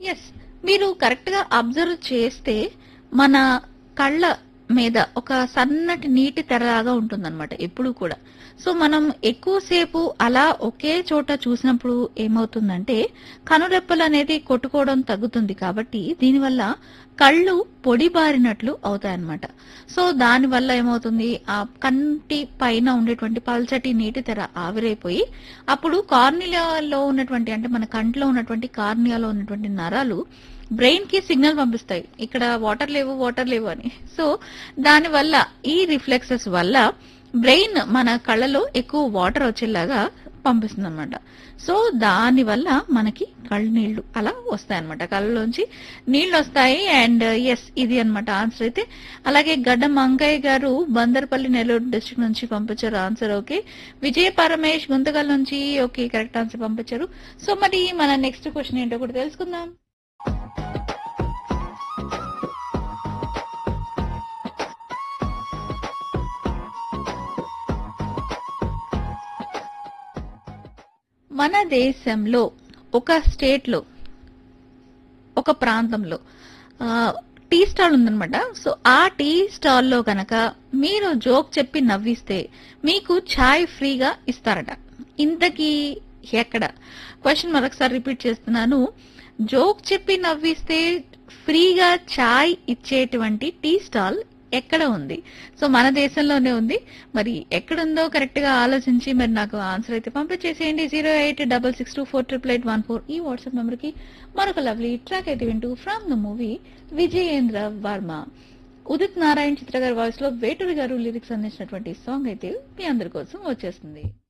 yes మీరు correct గా observe చేస్తే మన కళ్ళ మీద ఒక సన్నటి నీటి తెరలాగా ఉంటుందన్నమాట ఎప్పుడు కూడా సో మనం ఎక్కువసేపు అలా ఒకే చోట చూసినప్పుడు ఏమవుతుందంటే కనురెప్పలు అనేది కొట్టుకోవడం తగ్గుతుంది కాబట్టి దీనివల్ల కళ్ళు పొడిబారినట్లు అవుతాయన్నమాట సో దానివల్ల ఏమవుతుంది ఆ కంటి పైన ఉండేటువంటి పల్చటి నీటి తెర ఆవిరైపోయి అప్పుడు కార్నియాలో ఉన్నటువంటి అంటే మన కంట్లో ఉన్నటువంటి కార్నియాలో ఉన్నటువంటి నరాలు బ్రెయిన్ కి సిగ్నల్ పంపిస్తాయి ఇక్కడ వాటర్ లేవు వాటర్ లేవు అని సో దాని వల్ల ఈ రిఫ్లెక్సెస్ వల్ల బ్రెయిన్ మన కళ్ళలో ఎక్కువ వాటర్ వచ్చేలాగా పంపిస్తుంది అనమాట సో దాని వల్ల మనకి కళ్ళు నీళ్లు అలా వస్తాయి అనమాట కళ్ళలోంచి నీళ్లు వస్తాయి అండ్ ఎస్ ఇది అన్నమాట ఆన్సర్ అయితే అలాగే గడ్డ మంకయ్య గారు బందర్పల్లి నెల్లూరు డిస్ట్రిక్ట్ నుంచి పంపించారు ఆన్సర్ ఓకే విజయ పరమేష్ గుంతకల్ నుంచి ఓకే కరెక్ట్ ఆన్సర్ పంపించారు సో మరి మన నెక్స్ట్ క్వశ్చన్ ఏంటో కూడా తెలుసుకుందాం మన దేశంలో ఒక స్టేట్ లో ఒక ప్రాంతంలో ఆ, టీ స్టాల్ ఉందన్నమాట సో ఆ టీ స్టాల్ లో కనుక మీరు జోక్ చెప్పి నవ్విస్తే మీకు ఛాయ్ ఫ్రీగా ఇస్తారట ఇంతకీ ఎక్కడ క్వశ్చన్ మరొకసారి రిపీట్ చేస్తున్నాను జోక్ చెప్పి నవ్విస్తే ఫ్రీగా ఛాయ్ ఇచ్చేటువంటి టీ స్టాల్ ఎక్కడ ఉంది సో మన దేశంలోనే ఉంది మరి ఎక్కడుందో కరెక్ట్ గా ఆలోచించి మరి నాకు ఆన్సర్ అయితే పంపించేసేయండి zero eight double six two four triple eight one four ఈ వాట్సాప్ నెంబర్ కి మరొక లవ్లీ ట్రాక్ అయితే వింటూ from the movie Vijayendra Varma Udit Narayan Chitra గారి వాయిస్ లో వేటూరి గారు లిరిక్స్ అందించినటువంటి సాంగ్ అయితే మీ అందరి కోసం వచ్చేస్తుంది